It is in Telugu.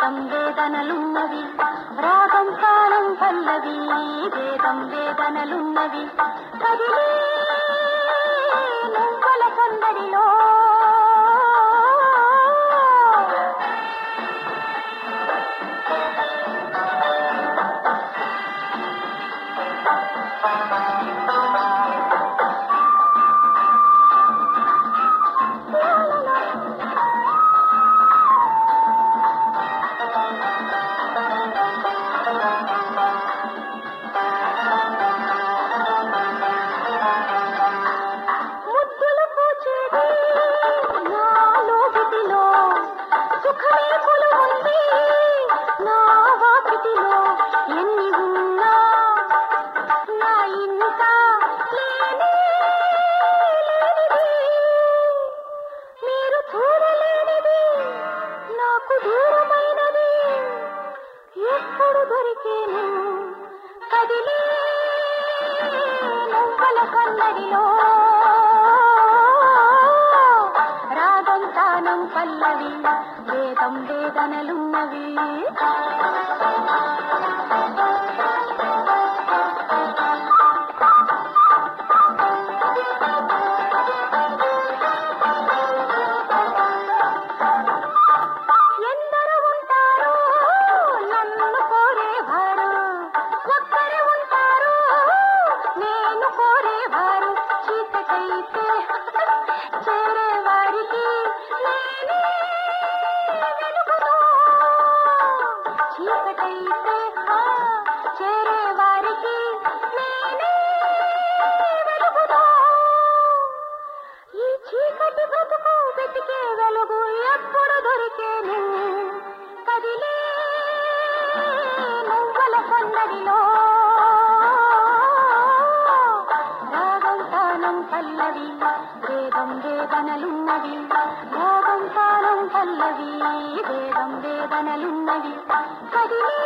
వేదం వేదనలున్నవి రాగం తాళం పల్లవి వేదం వేదనలున్నవి కదిలే నువ్వుల సందడిలో ముద్దులు పూచేది నాలో విధిలో సుఖమే కొలువుంది నా వాకిటిలో ఎన్ని ఉన్నా నా ఇంట లేనే లేనిది మీరు చూడలేనిది నాకు దూరమైనది ఎప్పుడు దొరికేను కదిలే నువ్వల కన్నడిలో రాగం తానం పల్లవి వేదం వేదనలున్నవి ఎందరు ఉంటారు నన్ను కోరేవారు ఒక్కరే ఉంటారు నేను కోరేవారు చీకటైతే చేరేవారికి నేనే వెలుగును చీకటైతే ఆ, చేరేవారికి నేనే వెలుగును ఈ చీకటి బ్రతుకు వెతికే వెలుగు ఎప్పుడు దొరికేను కదిలే నువ్వుల సందడిలో రాగం తానం పల్లవి వేదం వేదనలున్నవి రాగం తానం పల్లవి వేదం వేదనలున్నవి కదిలే